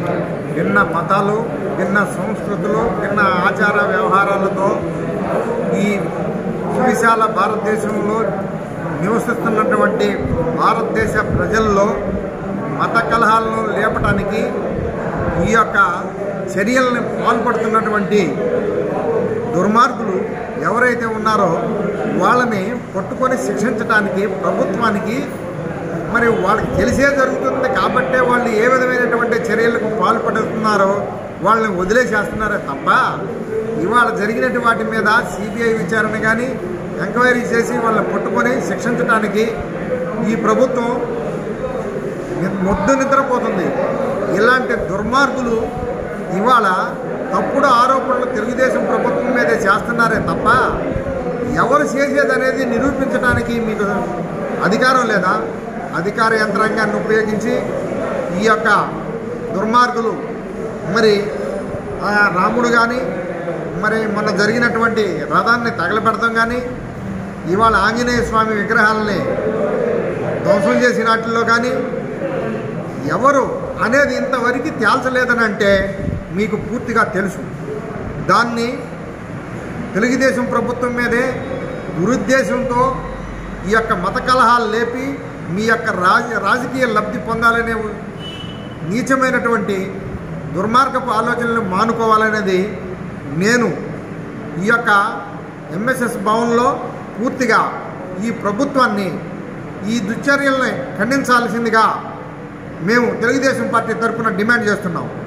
భిన్న మతాలు భిన్న సంస్కృతులు భిన్న ఆచార వ్యవహారాలతో ఈ సువిశాల భారతదేశంలో నివసిస్తున్నటువంటి భారతదేశ ప్రజల్లో మత కలహాలను లేపటానికి ఈ యొక్క చర్యల్ని పాల్పడుతున్నటువంటి దుర్మార్గులు ఎవరైతే ఉన్నారో వాళ్ళని పట్టుకొని శిక్షించడానికి ప్రభుత్వానికి మరి వాళ్ళకి తెలిసే జరుగుతుంది కాబట్టే వాళ్ళు ఏ విధమైనటువంటి చర్యలకు పాల్పడుతున్నారో వాళ్ళని వదిలేసేస్తున్నారే తప్ప ఇవాళ జరిగినట్టు వాటి మీద సిబిఐ విచారణ కానీ ఎంక్వైరీ చేసి వాళ్ళని పట్టుకొని శిక్షించడానికి ఈ ప్రభుత్వం ని- మొద్దు నిద్రపోతుంది ఇలాంటి దుర్మార్గులు ఇవాళ తప్పుడు ఆరోపణలు తెలుగుదేశం ప్రభుత్వం మీదే చేస్తున్నారే తప్ప ఎవరు చేసేది అనేది నిరూపించడానికి మీకు అధికారం లేదా అధికార యంత్రాంగాన్ని ఉపయోగించి ఈ యొక్క దుర్మార్గులు మరి ఆ రాముడు కానీ మరి మొన్న జరిగినటువంటి రథాన్ని తగలబెడతాం కానీ ఇవాళ ఆంజనేయ స్వామి విగ్రహాలని ధ్వంసం చేసిన వాటిల్లో కానీ ఎవరు అనేది ఇంతవరకు తేల్చలేదని అంటే మీకు పూర్తిగా తెలుసు దాన్ని తెలుగుదేశం ప్రభుత్వం మీదే దురుద్దేశంతో ఈ యొక్క మత కలహాలు లేపి మీ యొక్క రాజ రాజకీయ లబ్ధి పొందాలనే నీచమైనటువంటి దుర్మార్గపు ఆలోచనలు మానుకోవాలనేది నేను ఈ యొక్క ఎంఎస్ఎస్ భవన్లో పూర్తిగా ఈ ప్రభుత్వాన్ని ఈ దుశ్చర్యల్ని ఖండించాల్సిందిగా మేము తెలుగుదేశం పార్టీ తరఫున డిమాండ్ చేస్తున్నాం